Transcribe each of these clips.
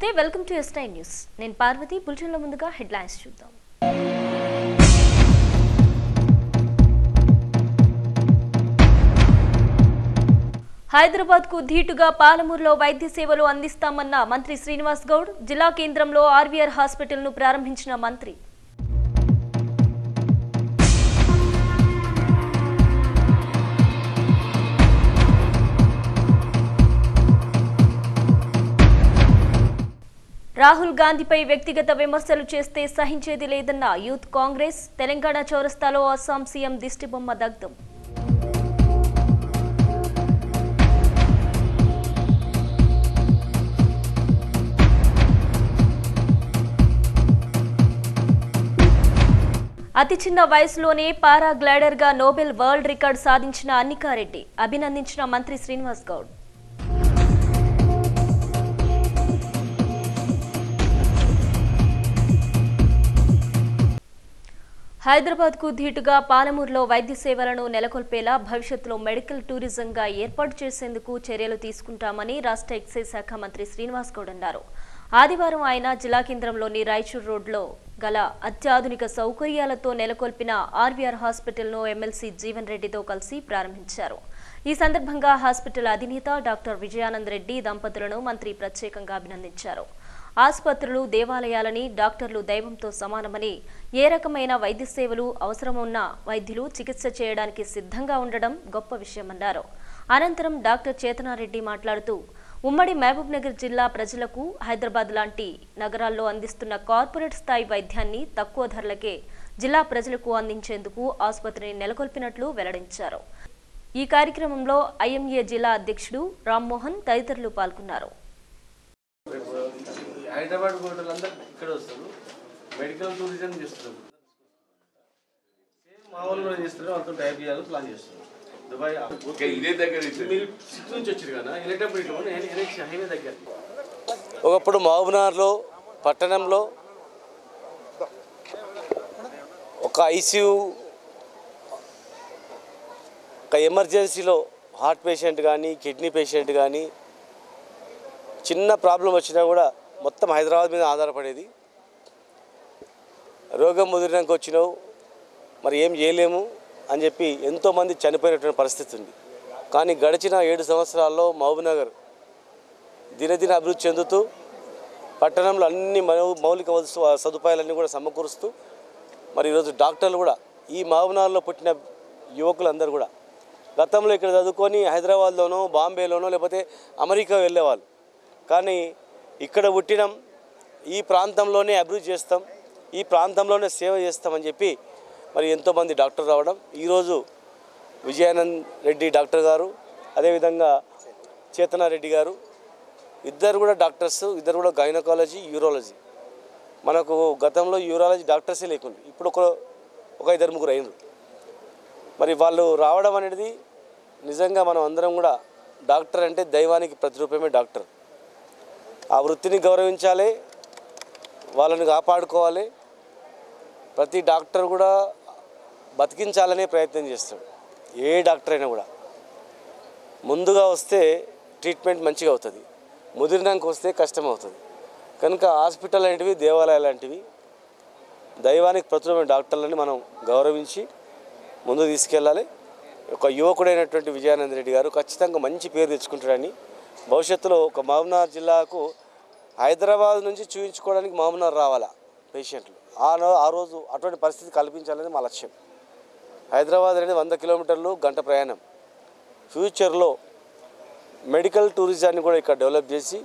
నమస్తే welcome to S nine news నేను పార్వతి బులెటిన్లో ముందుగా హెడ్లైన్స్ చూద్దాం హైదరాబాద్ కు ధీటుగా పాలమూరులో వైద్య సేవలు అందిస్తామన్న మంత్రి శ్రీనివాస్ గౌడ్ జిల్లా కేంద్రంలో ఆర్వీఆర్ హాస్పిటల్ ను ప్రారంభించిన మంత్రి రాహుల్ గాంధీపై వ్యక్తిగత విమర్శలు చేస్తే సహించేది లేదన్న యూత్ కాంగ్రెస్ తెలంగాణ చౌరస్తాలో అస్సాం సీఎం దిష్టిబొమ్మ దగ్ధం అతి చిన్న వయసులోనే పారాగ్లైడర్ గా నోబెల్ వరల్డ్ రికార్డ్ సాధించిన అన్నికారెడ్డి అభినందించిన మంత్రి శ్రీనివాస్ గౌడ్ హైదరాబాద్ కు ధీటుగా పాలమూరులో వైద్య సేవలను నెలకొల్పేలా భవిష్యత్తులో మెడికల్ టూరిజంగా ఏర్పాటు చేసేందుకు చర్యలు తీసుకుంటామని రాష్ట్ర ఎక్సైజ్ శాఖ మంత్రి శ్రీనివాస్ గౌడ్ అన్నారు ఆదివారం ఆయన జిల్లా కేంద్రంలోని రాయచూర్ రోడ్లో గల అత్యాధునిక సౌకర్యాలతో నెలకొల్పిన ఆర్వీఆర్ హాస్పిటల్ను ఎమ్మెల్సీ జీవన్ రెడ్డితో కలిసి ప్రారంభించారు ఈ సందర్భంగా హాస్పిటల్ అధినేత డాక్టర్ విజయానంద్ రెడ్డి దంపతులను మంత్రి ప్రత్యేకంగా అభినందించారు ఆసుపత్రులు దేవాలయాలని డాక్టర్లు దైవంతో సమానమని ఏ రకమైన వైద్య సేవలు అవసరమున్న వైద్యులు చికిత్స చేయడానికి సిద్ధంగా ఉండడం గొప్ప విషయమన్నారు అనంతరం డాక్టర్ చేతనారెడ్డి మాట్లాడుతూ ఉమ్మడి మహబూబ్ నగర్ జిల్లా ప్రజలకు హైదరాబాద్ లాంటి నగరాల్లో అందిస్తున్న కార్పొరేట్ స్థాయి వైద్యాన్ని తక్కువ ధరలకే జిల్లా ప్రజలకు అందించేందుకు ఆసుపత్రిని నెలకొల్పినట్లు వెల్లడించారు ఈ కార్యక్రమంలో ఐఎంఏ జిల్లా అధ్యక్షుడు రామ్మోహన్ తదితరులు పాల్గొన్నారు హైదరాబాద్ హోటల్ ఇక్కడ వస్తారు మెడికల్ టూరిజం చేస్తారు సేమ్ మామూలు కూడా చేస్తారు అంత టైప్ చేయాలి ప్లాన్ చేస్తారు దుబాయ్ ఓకే ఇదే దగ్గర ఇచ్చింది. మీరు సిక్స్ నుంచి వచ్చారు కదా వెళ్ళేటప్పుడు ఇట్లా ఉన్న ఎన్హెచ్ హైవే దగ్గర ఒకప్పుడు మహబూబ్నగర్లో పట్టణంలో ఒక ఐసీయూ ఒక ఎమర్జెన్సీలో హార్ట్ పేషెంట్ కానీ కిడ్నీ పేషెంట్ కానీ చిన్న ప్రాబ్లం వచ్చినా కూడా మొత్తం హైదరాబాద్ మీద ఆధారపడేది రోగం ముదిరినాక వచ్చినావు మరి ఏం చేయలేము అని చెప్పి ఎంతోమంది చనిపోయినటువంటి పరిస్థితి ఉంది కానీ గడిచిన ఏడు సంవత్సరాల్లో మహబూబ్నగర్ దినదిన అభివృద్ధి చెందుతూ పట్టణంలో అన్ని మౌ- మౌలిక వస్తు- సదుపాయాలన్నీ కూడా సమకూరుస్తూ మరి ఈరోజు డాక్టర్లు కూడా ఈ మహబూబ్నగర్లో పుట్టిన యువకులందరూ కూడా గతంలో ఇక్కడ చదువుకొని హైదరాబాద్లోనో బాంబేలోనో లేకపోతే అమెరికా వెళ్ళేవాళ్ళు కానీ ఇక్కడ పుట్టినాం ఈ ప్రాంతంలోనే అభివృద్ధి చేస్తాం ఈ ప్రాంతంలోనే సేవ చేస్తామని చెప్పి మరి ఎంతోమంది డాక్టర్ రావడం ఈరోజు విజయానంద్ రెడ్డి డాక్టర్ గారు అదేవిధంగా చేతనారెడ్డి గారు ఇద్దరు కూడా డాక్టర్స్ ఇద్దరు కూడా గైనకాలజీ యూరాలజీ మనకు గతంలో యూరాలజీ డాక్టర్సే లేకుండా ఇప్పుడు ఒక ఒక ఇద్దరు ముగ్గురు అయినరు మరి వాళ్ళు రావడం అనేది నిజంగా మనం అందరం కూడా డాక్టర్ అంటే దైవానికి ప్రతిరూపమే డాక్టర్ ఆ వృత్తిని గౌరవించాలి వాళ్ళని కాపాడుకోవాలి ప్రతి డాక్టర్ కూడా బతికించాలనే ప్రయత్నం చేస్తాడు ఏ డాక్టర్ అయినా కూడా ముందుగా వస్తే ట్రీట్మెంట్ మంచిగా అవుతుంది ముదిరినాక వస్తే కష్టం అవుతుంది కనుక హాస్పిటల్ లాంటివి దేవాలయాలు లాంటివి దైవానికి ప్రతిరూపమైన డాక్టర్లని మనం గౌరవించి ముందు తీసుకెళ్ళాలి ఒక యువకుడైనటువంటి విజయానంద రెడ్డి గారు ఖచ్చితంగా మంచి పేరు తెచ్చుకుంటాడని భవిష్యత్తులో ఒక మహబూబ్నగర్ జిల్లాకు హైదరాబాద్ నుంచి చూపించుకోవడానికి మహబూబ్నగర్ రావాలా పేషెంట్లు ఆ రో- ఆ రోజు అటువంటి పరిస్థితి కల్పించాలని మా లక్ష్యం హైదరాబాద్ అనేది వంద కిలోమీటర్లు గంట ప్రయాణం ఫ్యూచర్లో మెడికల్ టూరిజాన్ని కూడా ఇక్కడ డెవలప్ చేసి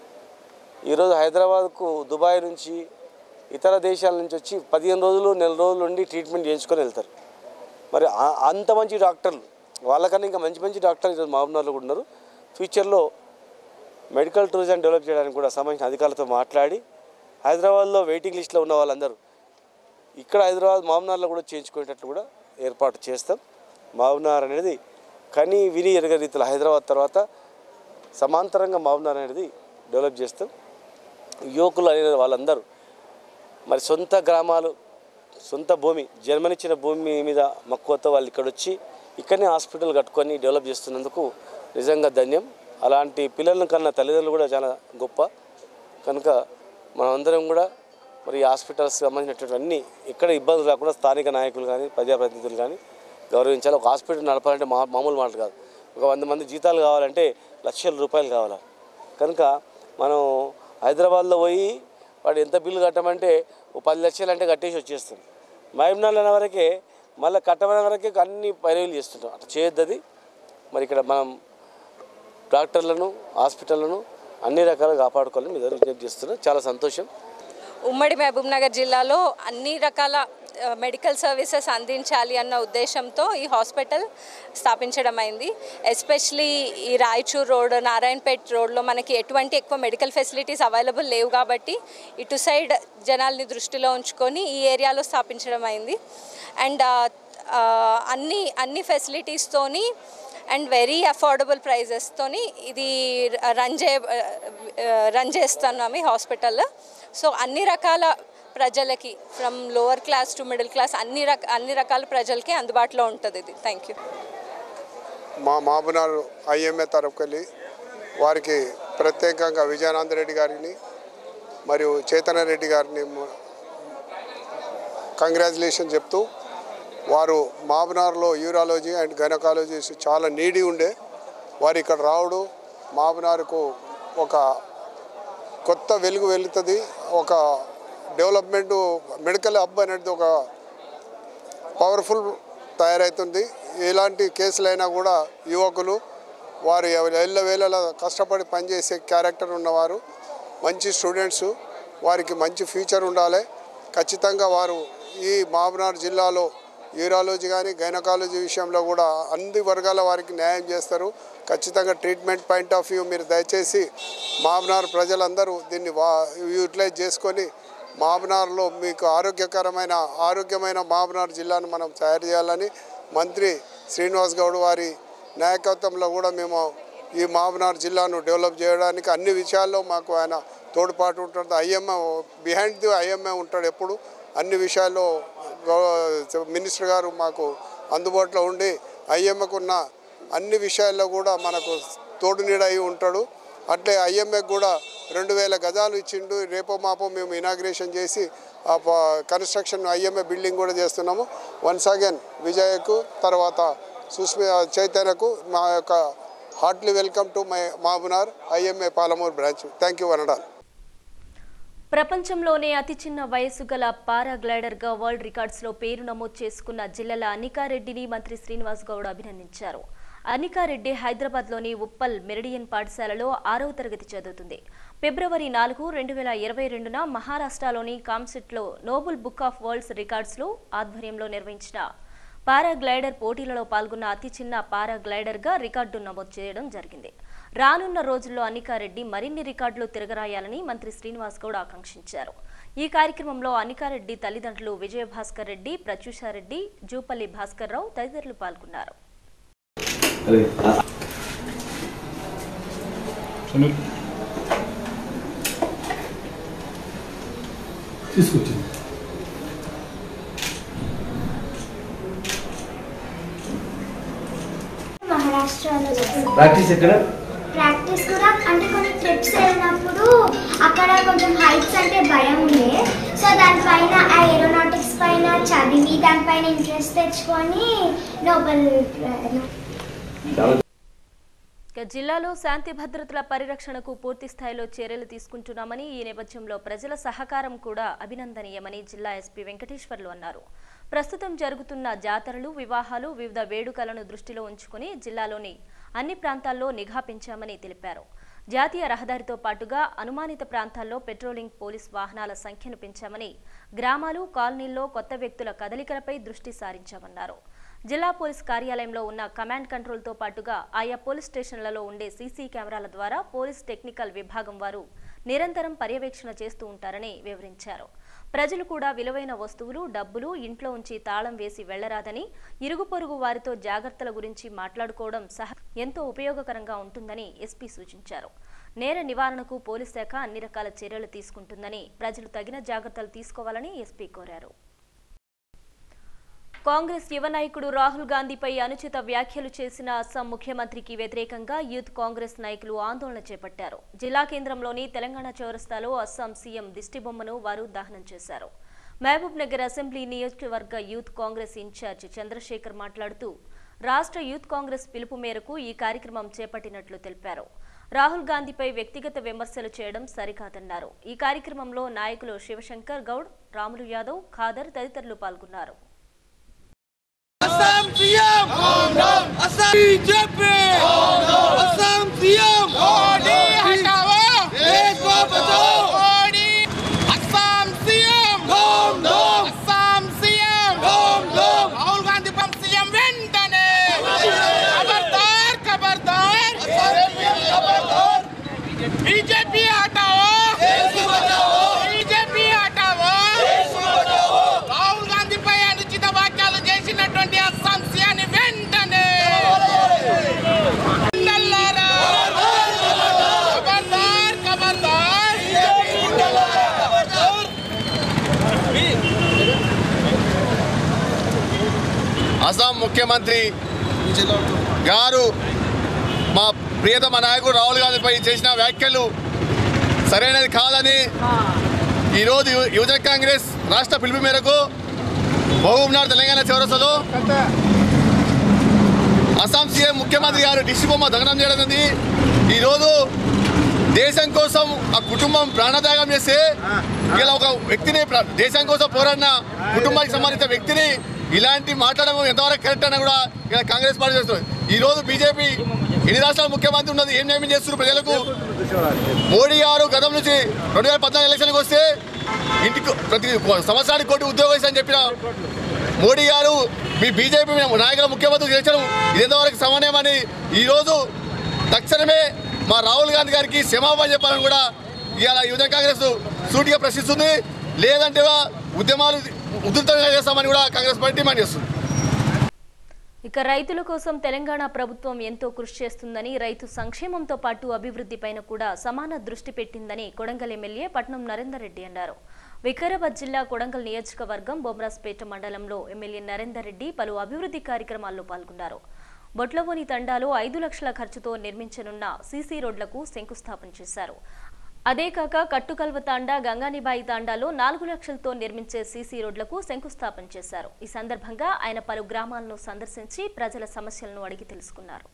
ఈరోజు హైదరాబాద్కు దుబాయ్ నుంచి ఇతర దేశాల నుంచి వచ్చి పదిహేను రోజులు నెల రోజులు ఉండి ట్రీట్మెంట్ చేయించుకొని వెళ్తారు మరి ఆ- అంత మంచి డాక్టర్లు వాళ్ళకన్నా ఇంకా మంచి మంచి డాక్టర్లు ఈరోజు మహబూబ్నగర్లో కూడా ఉన్నారు ఫ్యూచర్లో మెడికల్ టూరిజం డెవలప్ చేయడానికి కూడా సంబంధించిన అధికారులతో మాట్లాడి హైదరాబాద్లో వెయిటింగ్ లిస్ట్లో ఉన్న వాళ్ళందరూ ఇక్కడ హైదరాబాద్ మహబూబ్నగర్లో కూడా చేయించుకునేటట్లు కూడా ఏర్పాటు చేస్తాం మహబూబ్నగర్ అనేది కని విని ఎరగ రీతిలో హైదరాబాద్ తర్వాత సమాంతరంగా మహబూబ్నగర్ అనేది డెవలప్ చేస్తాం యువకులు అనే వాళ్ళందరూ మరి సొంత గ్రామాలు సొంత భూమి జన్మనిచ్చిన భూమి మీద మక్కువతో వాళ్ళు ఇక్కడ వచ్చి ఇక్కడనే హాస్పిటల్ కట్టుకొని డెవలప్ చేస్తున్నందుకు నిజంగా ధన్యం అలాంటి పిల్లలను కన్నా తల్లిదండ్రులు కూడా చాలా గొప్ప కనుక మనమందరం కూడా మరి ఈ హాస్పిటల్స్ సంబంధించినటువంటి అన్ని ఎక్కడ ఇబ్బందులు రాకుండా స్థానిక నాయకులు కానీ ప్రజాప్రతినిధులు కానీ గౌరవించాలి ఒక హాస్పిటల్ నడపాలంటే మా మామూలు మాట కాదు ఒక వంద మంది జీతాలు కావాలంటే లక్షల రూపాయలు కావాలి కనుక మనం హైదరాబాద్లో పోయి వాడు ఎంత బిల్లు కట్టమంటే ఓ పది లక్షలు అంటే కట్టేసి వచ్చేస్తాం మహబూబ్నగర్ అనే వరకే మళ్ళీ కట్టమనే వరకే అన్ని పైరవీలు చేస్తుంటాం అట్లా చేయొద్దు అది మరి ఇక్కడ మనం డాక్టర్లను హాస్పిటళ్లను అన్ని రకాలుగా కాపాడుకోవాలని మీ దగ్గర విజ్ఞప్తి చేస్తున్నాం చాలా సంతోషం ఉమ్మడి మహబూబ్ నగర్ జిల్లాలో అన్ని రకాల ఆ, మెడికల్ సర్వీసెస్ అందించాలి అన్న ఉద్దేశంతో ఈ హాస్పిటల్ స్థాపించడం అయింది ఎస్పెషలీ ఈ రాయచూర్ రోడ్ నారాయణపేట్ రోడ్లో మనకి ఎటువంటి ఎక్కువ మెడికల్ ఫెసిలిటీస్ అవైలబుల్ లేవు కాబట్టి ఇటు సైడ్ జనాల్ని దృష్టిలో ఉంచుకొని ఈ ఏరియాలో స్థాపించడం అయింది అండ్ అన్ని అన్ని ఫెసిలిటీస్తోని అండ్ వెరీ అఫోర్డబుల్ ప్రైజెస్తోని ఇది రన్ చే రన్ చేస్తున్నాము ఈ హాస్పిటల్ సో అన్ని రకాల ప్రజలకి from lower class to middle class అన్ని రక అన్ని రకాల ప్రజలకి అందుబాటులో ఉంటుంది ఇది థ్యాంక్ యూ మా మాబునార్ ఐఎంఏ తరఫుకెళ్ళి వారికి ప్రత్యేకంగా విజయానంద రెడ్డి గారిని మరియు చైతన్య రెడ్డి గారిని కంగ్రాచులేషన్ చెప్తూ వారు మాబునార్లో యూరాలజీ అండ్ గైనకాలజీస్ చాలా నీడి ఉండే వారు ఇక్కడ రావడు మాబునార్కు ఒక కొత్త వెలుగు వెళుతుంది ఒక డెవలప్మెంట్ మెడికల్ హబ్ అనేది ఒక పవర్ఫుల్ తయారవుతుంది ఎలాంటి కేసులైనా కూడా యువకులు వారు ఎల్ల వేళలా కష్టపడి పనిచేసే క్యారెక్టర్ ఉన్నవారు మంచి స్టూడెంట్స్ వారికి మంచి ఫ్యూచర్ ఉండాలి ఖచ్చితంగా వారు ఈ మహబూబ్నగర్ జిల్లాలో యూరాలజీ కానీ గైనకాలజీ విషయంలో కూడా అన్ని వర్గాల వారికి న్యాయం చేస్తారు ఖచ్చితంగా ట్రీట్మెంట్ పాయింట్ ఆఫ్ వ్యూ మీరు దయచేసి మహబూబ్నగర్ ప్రజలందరూ దీన్ని వా యూటిలైజ్ చేసుకొని మహబూబ్నగర్లో మీకు ఆరోగ్యకరమైన ఆరోగ్యమైన మహబూబ్నగర్ జిల్లాను మనం తయారు చేయాలని మంత్రి శ్రీనివాస్ గౌడ్ వారి నాయకత్వంలో కూడా మేము ఈ మహబూబ్నగర్ జిల్లాను డెవలప్ చేయడానికి అన్ని విషయాల్లో మాకు ఆయన తోడ్పాటు ఉంటుంది ఐఎంఏ బిహైండ్ ది ఐఎంఏ ఉంటాడు ఎప్పుడు అన్ని విషయాల్లో గౌ- మినిస్టర్ గారు మాకు అందుబాటులో ఉండి ఐఎంఏకున్న అన్ని విషయాల్లో కూడా మనకు తోడు నీడ అయి ఉంటాడు అట్లే ఐఎంఏకి కూడా రెండు వేల గజాలు ఇచ్చిండు రేపో మాపో మేము ఇనాగ్రేషన్ చేసి ఆ ప- కన్స్ట్రక్షన్ ఐఎంఏ బిల్డింగ్ కూడా చేస్తున్నాము వన్స్ అగైన్ విజయకు తర్వాత సుస్మి చైతన్యకు మా యొక్క హార్ట్లీ వెల్కమ్ టు మై మాబునార్ IMA Palamuru branch thank you అనడాలి ప్రపంచంలోనే అతి చిన్న వయస్సు గల పారాగ్లైడర్గా వరల్డ్ రికార్డ్స్లో పేరు నమోదు చేసుకున్న జిల్లల అనికారెడ్డిని మంత్రి శ్రీనివాస్ గౌడ్ అభినందించారు అనికారెడ్డి హైదరాబాద్లోని ఉప్పల్ మెరిడియన్ పాఠశాలలో ఆరవ తరగతి చదువుతుంది ఫిబ్రవరి నాలుగు రెండు వేల ఇరవై రెండున మహారాష్ట్రలోని కామ్సెట్లో నోబుల్ బుక్ ఆఫ్ వరల్డ్స్ రికార్డ్స్లో ఆధ్వర్యంలో నిర్వహించిన పారాగ్లైడర్ పోటీలలో పాల్గొన్న అతి చిన్న పారాగ్లైడర్గా రికార్డు నమోదు చేయడం జరిగింది రానున్న రోజుల్లో అనికారెడ్డి మరిన్ని రికార్డులు తిరగరాయాలని మంత్రి శ్రీనివాస్ గౌడ్ ఆకాంక్షించారు ఈ కార్యక్రమంలో అనికారెడ్డి తల్లిదండ్రులు విజయభాస్కర్ రెడ్డి ప్రత్యూషారెడ్డి జూపల్లి భాస్కర్ రావు తదితరులు పాల్గొన్నారు సమీర్ తీసుకొచ్చింది మహారాష్ట్రలో చేస్తాం. ప్రాక్టీస్ ఎక్కడ ప్రాక్టీస్ కూడా అంటే కొన్ని ట్రిప్స్ వెళ్ళినప్పుడు అక్కడ కొంచెం హైట్స్ అంటే భయం ఉండే సో దానిపైన ఆ ఏరోనాటిక్స్ పైన చదివి దానిపైన ఇంట్రెస్ట్ తెచ్చుకొని నోబెల్ ఇక జిల్లాలో శాంతి భద్రతల పరిరక్షణకు పూర్తి స్థాయిలో చర్యలు తీసుకుంటున్నామని ఈ నేపథ్యంలో ప్రజల సహకారం కూడా అభినందనీయమని జిల్లా ఎస్పీ వెంకటేశ్వర్లు అన్నారు ప్రస్తుతం జరుగుతున్న జాతరలు వివాహాలు వివిధ వేడుకలను దృష్టిలో ఉంచుకుని జిల్లాలోని అన్ని ప్రాంతాల్లో నిఘా పెంచామని తెలిపారు జాతీయ రహదారితో పాటుగా అనుమానిత ప్రాంతాల్లో పెట్రోలింగ్ పోలీస్ వాహనాల సంఖ్యను పెంచామని గ్రామాలు కాలనీల్లో కొత్త వ్యక్తుల కదలికలపై దృష్టి సారించామన్నారు జిల్లా పోలీస్ కార్యాలయంలో ఉన్న కమాండ్ కంట్రోల్తో పాటుగా ఆయా పోలీస్ స్టేషన్లలో ఉండే సీసీ కెమెరాల ద్వారా పోలీస్ టెక్నికల్ విభాగం వారు నిరంతరం పర్యవేక్షణ చేస్తూ ఉంటారని వివరించారు ప్రజలు కూడా విలువైన వస్తువులు డబ్బులు ఇంట్లో ఉంచి తాళం వేసి వెళ్లరాదని ఇరుగు పొరుగు వారితో జాగ్రత్తల గురించి మాట్లాడుకోవడం సహ ఎంతో ఉపయోగకరంగా ఉంటుందని ఎస్పీ సూచించారు నేర నివారణకు పోలీస్ శాఖ అన్ని రకాల చర్యలు తీసుకుంటుందని ప్రజలు తగిన జాగ్రత్తలు తీసుకోవాలని ఎస్పీ కోరారు కాంగ్రెస్ యువ నాయకుడు రాహుల్ గాంధీపై అనుచిత వ్యాఖ్యలు చేసిన అస్సాం ముఖ్యమంత్రికి వ్యతిరేకంగా యూత్ కాంగ్రెస్ నాయకులు ఆందోళన చేపట్టారు జిల్లా కేంద్రంలోని తెలంగాణ చౌరస్తాలో అస్సాం సీఎం దిష్టిబొమ్మను వారు దహనం చేశారు మహబూబ్ నగర్ అసెంబ్లీ నియోజకవర్గ యూత్ కాంగ్రెస్ ఇన్ఛార్జ్ చంద్రశేఖర్ మాట్లాడుతూ రాష్ట్ర యూత్ కాంగ్రెస్ పిలుపు మేరకు ఈ కార్యక్రమం చేపట్టినట్లు తెలిపారు రాహుల్ గాంధీపై వ్యక్తిగత విమర్శలు చేయడం సరికాదన్నారు ఈ కార్యక్రమంలో నాయకులు శివశంకర్ గౌడ్ రాములు యాదవ్ ఖాదర్ తదితరులు పాల్గొన్నారు Assam CM! Assam BJP! Assam CM! Modi हटाओ! देश को बचाओ! Modi! Assam CM! Dom dom! Assam CM! Dom dom! Rahul Gandhi पर CM వెంటనే खबरदार खबरदार खबरदार बीजेपी हटाओ देश को बचाओ बीजेपी हटाओ देश को बचाओ రాహుల్ గాంధీపై అనుచిత వ్యాఖ్యలు చేసినటువంటి అస్సాం సీఎంని వెంటనే గుండల్లారా! ఖబర్దార్ ఖబర్దార్ అస్సాం ముఖ్యమంత్రి గారు మా ప్రియతమ నాయకుడు రాహుల్ గాంధీపై చేసిన వ్యాఖ్యలు సరైనది కాదని ఈరోజు యు- యువజన కాంగ్రెస్ రాష్ట్ర పిలుపు మేరకు మహబూబ్నగర్ తెలంగాణ చౌరస్తలో అస్సాం సీఎం ముఖ్యమంత్రి గారు దిష్టి బొమ్మ దహనం చేయడం జరిగింది. ఈరోజు దేశం కోసం ఆ కుటుంబం ప్రాణత్యాగం చేస్తే ఇలా ఒక వ్యక్తిని ప్ర- దేశం కోసం పోరాడిన కుటుంబానికి సంబంధించిన వ్యక్తిని ఇలాంటి మాట్లాడడం ఎంతవరకు కరెక్ట్ అని కూడా ఇలా కాంగ్రెస్ పార్టీ చేస్తుంది ఈ రోజు బీజేపీ ఎన్ని రాష్ట్రాల ముఖ్యమంత్రి ఉన్నది ఏం న్యాయం చేస్తున్నారు ప్రజలకు మోడీ గారు గతం నుంచి రెండు వేల పద్నాలుగు ఎలక్షన్కి వస్తే ఇంటికి ప్రతి సంవత్సరానికి కోటి ఉద్యోగం ఇస్తా అని చెప్పిన మోడీ గారు మీ బీజేపీ నాయకుల ముఖ్యమంత్రి చేర్చడం ఇదేంతవరకు సమన్వయమని ఈరోజు తక్షణమే మా రాహుల్ గాంధీ గారికి క్షమాపణ చెప్పాలని కూడా ఇవాళ యువజన కాంగ్రెస్ సూటిగా ప్రశ్నిస్తుంది లేదంటే ఉద్యమాలు ఉధృతంగా చేస్తామని కూడా కాంగ్రెస్ పార్టీ డిమాండ్ చేస్తుంది ఇక రైతుల కోసం తెలంగాణ ప్రభుత్వం ఎంతో కృషి చేస్తుందని రైతు సంక్షేమంతో పాటు అభివృద్ధిపైన కూడా సమాన దృష్టి పెట్టిందని కొడంగల్ ఎమ్మెల్యే పట్నం నరేందర్ రెడ్డి అన్నారు వికారాబాద్ జిల్లా కొడంగల్ నియోజకవర్గం బొమ్రాస్పేట మండలంలో ఎమ్మెల్యే నరేందర్ రెడ్డి పలు అభివృద్ధి కార్యక్రమాల్లో పాల్గొన్నారు బొట్లవోని తండాలో ఐదు లక్షల ఖర్చుతో నిర్మించనున్న సీసీ రోడ్లకు శంకుస్థాపన చేశారు అదే కాక కట్టుకల్వ తాండా గంగానిబాయి తాండాలో నాలుగు లక్షలతో నిర్మించే సీసీ రోడ్లకు శంకుస్థాపన చేశారు ఈ సందర్భంగా ఆయన పలు గ్రామాలను సందర్శించి ప్రజల సమస్యలను అడిగి తెలుసుకున్నారు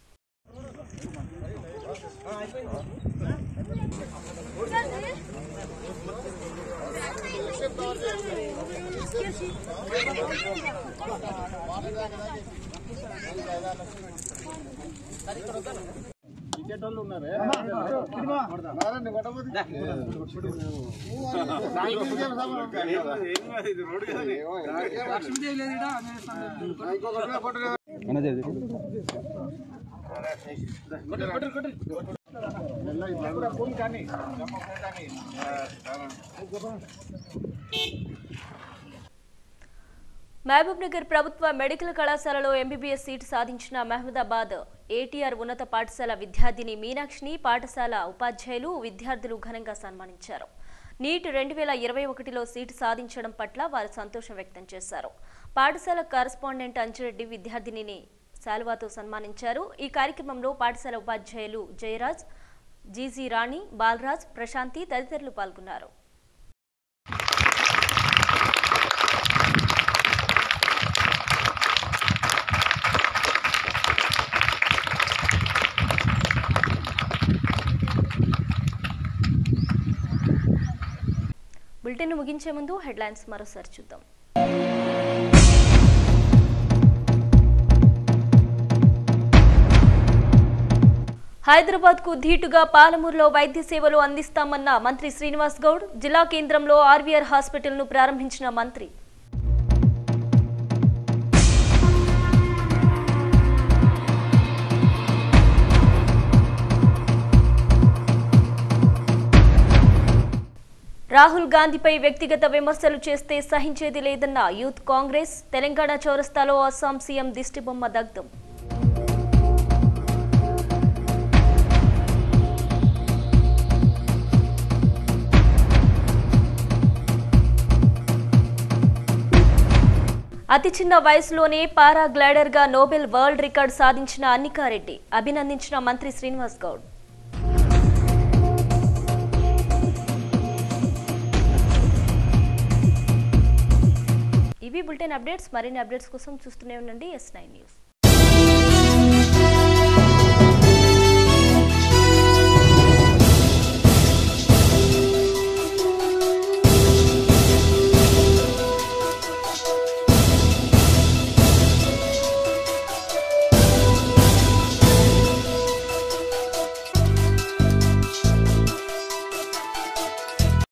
మహబూబ్ నగర్ ప్రభుత్వ మెడికల్ కళాశాలలో ఎంబీబీఎస్ సీటు సాధించిన మహమూదాబాద్ ఏటీఆర్ ఉన్నత పాఠశాల విద్యార్థిని మీనాక్షిని పాఠశాల ఉపాధ్యాయులు విద్యార్థులు ఘనంగా సన్మానించారు నీట్ రెండు వేల ఇరవై ఒకటిలో సీటు సాధించడం పట్ల వారు సంతోషం వ్యక్తం చేశారు పాఠశాల కరస్పాండెంట్ అంజిరెడ్డి విద్యార్థినిని శాలువాతో సన్మానించారు ఈ కార్యక్రమంలో పాఠశాల ఉపాధ్యాయులు జయరాజ్ జీజీ రాణి బాలరాజ్ ప్రశాంతి తదితరులు పాల్గొన్నారు బులెటిన్ ముగించే ముందు హెడ్లైన్స్ మరోసారి చూద్దాం హైదరాబాద్ కు ధీటుగా పాలమూరులో వైద్య సేవలు అందిస్తామన్న మంత్రి శ్రీనివాస్ గౌడ్ జిల్లా కేంద్రంలో ఆర్వీఆర్ హాస్పిటల్ ను ప్రారంభించిన మంత్రి రాహుల్ గాంధీపై వ్యక్తిగత విమర్శలు చేస్తే సహించేది లేదన్న యూత్ కాంగ్రెస్ తెలంగాణ చౌరస్తాలో అస్సాం సీఎం దిష్టిబొమ్మ దగ్ధం అతి చిన్న వయసులోనే పారాగ్లైడర్ గా నోబెల్ వరల్డ్ రికార్డ్ సాధించిన అన్నికారెడ్డి అభినందించిన మంత్రి శ్రీనివాస్ గౌడ్ ఇవి బులెటిన్ అప్డేట్స్ మరిన్ని అప్డేట్స్ కోసం చూస్తూనే ఉండండి ఎస్ నైన్ న్యూస్